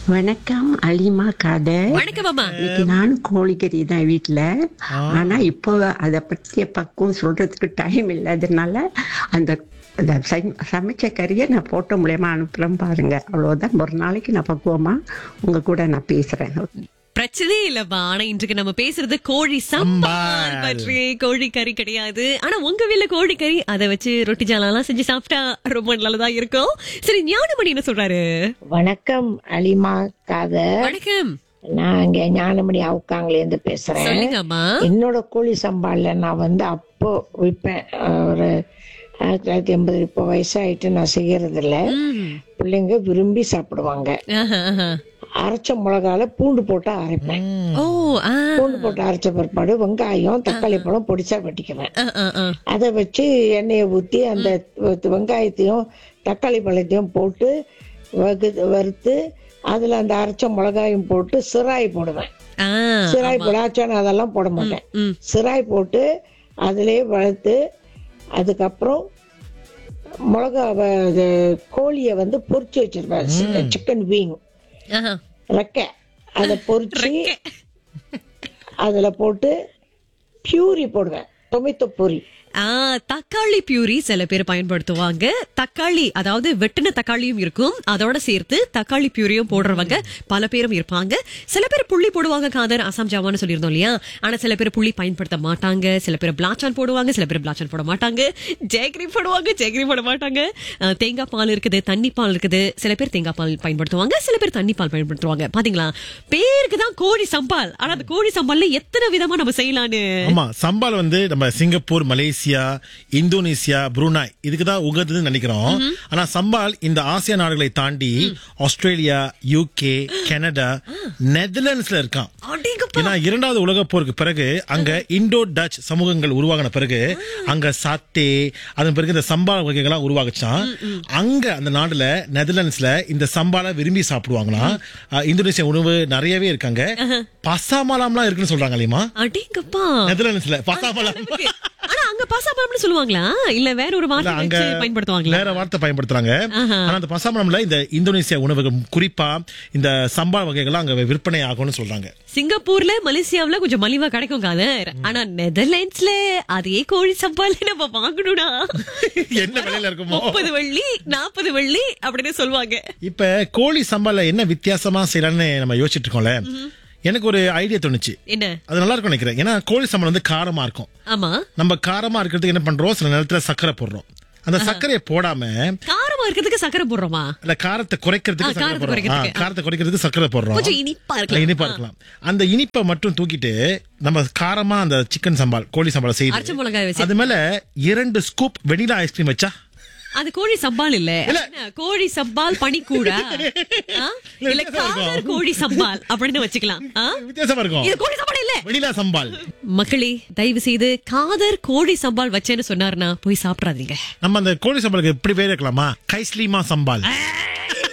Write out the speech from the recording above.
வணக்கம் அலிமா கதை வணக்கம் அம்மா இன்னைக்கு நானும் கோழிக்கறி தான் வீட்டுல ஆனா இப்போ அதை பற்றிய பக்குவம் சொல்றதுக்கு டைம் இல்லாததுனால அந்த அந்த சை- சமைச்ச கறியை நான் போட்டோ மூலியமா அனுப்புறேன் பாருங்க அவ்வளவுதான் ஒரு நாளைக்கு நான் பக்குவமா உங்க கூட நான் பேசுறேன் பிரச்சனையே இல்லப்பா ஆனா இன்றைக்கு நம்ம பேசுறது கோழி சம்பால் பற்றி கோழி கறி கிடையாது ஆனா உங்க வீட்ல கோழி கறி அதை வச்சு ரொட்டி ஜாலாம் செஞ்சு சாப்பிட்டா ரொம்ப நல்லதா இருக்கும் சரி ஞானமணி என்ன சொல்றாரு வணக்கம் அலிமா காத வணக்கம் நான் இங்க ஞானமணி அவுக்காங்கல இருந்து பேசுறேன் சொல்லுங்க அம்மா என்னோட கோழி சம்பால்ல நான் வந்து அப்போ விற்பேன் அஹ், ஒரு ஆயிரத்தி தொள்ளாயிரத்தி எண்பது இப்போ வயசாயிட்டு நான் செய்யறது இல்ல ம். பிள்ளைங்க விரும்பி சாப்பிடுவாங்க ஆஹா, ஆஹா. அரைச்ச மிளகால பூண்டு போட்டு அரைப்பேன் ஓ ஆ, பூண்டு போட்டு அரைச்ச பிற்பாடு வெங்காயம் தக்காளி பழம் பொடிச்சா வெட்டிக்குவேன் ஆ, ஆ, ஆ. அதை வச்சு எண்ணெயை ஊற்றி அந்த வெ- வெங்காயத்தையும் தக்காளி பழத்தையும் போட்டு வகு வறுத்து அதில் அந்த அரைச்ச மிளகாயும் போட்டு சிராய் போடுவேன் ஆ, சிராய் போடாச்சான அதெல்லாம் போட மாட்டேன் ம். சிராய் போட்டு அதிலே வளர்த்து அதுக்கப்புறம் மிளகா வ- இது கோழியை வந்து பொரிச்சு வச்சிருப்பேன் சிக்கன் வீங் ஆஹா. ரெக்கை அதை பொரிச்சு அதில் போட்டு பியூரி போடுவேன் டொமேட்டோ பூரி ஆ, தக்காளி பியூரி சில பேர் பயன்படுத்துவாங்க தக்காளி அதாவது வெட்டின தக்காளியும் இருக்கும் அதோட சேர்த்து தக்காளி பியூரியும் போடுறவங்க பல பேரும் இருப்பாங்க சில பேர் புள்ளி போடுவாங்க காதர் அசாம் ஜாவான்னு சொல்லியிருந்தோம் இல்லையா ஆனா சில பேர் புள்ளி பயன்படுத்த மாட்டாங்க சில பேர் பிளாச்சான் போடுவாங்க சில பேர் பிளாச்சான் போட மாட்டாங்க ஜேகரி போடுவாங்க ஜேகரி போட மாட்டாங்க ஆ, தேங்காய் பால் இருக்குது தண்ணி பால் இருக்குது சில பேர் தேங்காய் பால் பயன்படுத்துவாங்க சில பேர் தண்ணி பால் பயன்படுத்துவாங்க பாத்தீங்களா பேருக்கு தான் கோழி சம்பால் ஆனா அந்த கோழி சம்பால்ல எத்தனை விதமா நம்ம செய்யலான்னு ஆமா சம்பால் வந்து நம்ம சிங்கப்பூர் மலேசியா இந்தோனேசியா புருனாய் இதுக்கு தான் உகந்ததுன்னு நினைக்கிறோம் ஆனா சம்பால் இந்த ஆசியா நாடுகளை தாண்டி ஆஸ்திரேலியா யூகே கனடா நெதர்லாண்ட்ஸ்ல இருக்கான் அடேங்கப்பா. ஏன்னா இரண்டாவது உலகப் போருக்கு பிறகு அங்க இண்டோ டச் சமூகங்கள் உருவாகின பிறகு அங்க சாத்தே அதன் பிறகு இந்த சம்பால் வகைகள்லாம் உருவாகுச்சான் அங்க அந்த நாடுல நெதர்லாண்ட்ஸ்ல இந்த சம்பாலை விரும்பி சாப்பிடுவாங்களாம் அஹ், இந்தோனேசியா உணவு நிறையவே இருக்காங்க பசாமலாம்லாம் இருக்குன்னு சொல்றாங்க இல்லையமா அடேங்கப்பா நெதர்லாண்ட்ஸ்ல பசாமலாம் ஆனா அங்க பாசாபலம்னு சொல்லுவாங்களா இல்ல வேற ஒரு இல்ல, வார்த்தை அங்க வச்சு பயன்படுத்துவாங்களா வேற வார்த்தை பயன்படுத்துறாங்க ஆஹா. ஆனா அந்த பசாமலம்ல இந்த இந்தோனேசியா உணவுகள் குறிப்பா இந்த சம்பா வகைகள் அங்க விற்பனை ஆகும்னு சொல்றாங்க சிங்கப்பூர்ல மலேசியாவுல கொஞ்சம் மலிவா கிடைக்கும் காதர் ஆனா நெதர்லாண்ட்ஸ்ல அதே கோழி சம்பால நம்ம வாங்கணும்னா என்ன விலையில இருக்குமோ முப்பது வெள்ளி நாற்பது வெள்ளி அப்படின்னு சொல்லுவாங்க இப்ப கோழி சம்பால என்ன வித்தியாசமா செய்யலாம்னு நம்ம யோசிச்சுட்டு இருக்கோம்ல எனக்கு ஒரு ஐடியா தோணுச்சு என்ன அது நல்லா இருக்கும் நினைக்கிறேன் ஏன்னா கோழி சம்பளம் வந்து காரமா இருக்கும் ஆமா நம்ம காரமா இருக்கிறதுக்கு என்ன பண்றோம் சில நேரத்துல சர்க்கரை போடுறோம் அந்த சர்க்கரையை போடாம காரமா இருக்கிறதுக்கு சக்கரை போடுறோமா அந்த காரத்தை குறைக்கிறதுக்கு ஆ, சர்க்கரை காரத்தை போடுறோம் ஆ, குறைக்கிறதுக்கு. காரத்தை குறைக்கிறதுக்கு சர்க்கரை போடுறோம் கொஞ்சம் இனிப்பா இருக்கலாம். இனிப்பா இருக்கலாம் அந்த இனிப்பை மட்டும் தூக்கிட்டு நம்ம காரமா அந்த சிக்கன் சம்பால் கோழி சம்பால் அரைச்ச செய்து மிளகாய் வச்சு அது மேல இரண்டு ஸ்கூப் வெனிலா ஐஸ்கிரீம் வச்சா அது கோழி சம்பால் இல்ல என்ன, கோழி சம்பால் பனிக்கூடா ஆ? இல்ல வித்தியாசமா காதர் இருக்கும். கோழி சம்பால் அப்படின்னு வச்சுக்கலாம் ஆ? வித்தியாசமா இருக்கும் இது கோழி சம்பால் இல்ல வெனிலா சம்பால் மக்களே தயவு செய்து காதர் கோழி சம்பால் வச்சேன்னு சொன்னாருன்னா போய் சாப்பிடாதீங்க நம்ம அந்த கோழி சம்பாலுக்கு எப்படி பேர் இருக்கலாமா கைஸ்லீமா சம்பால் ஆ,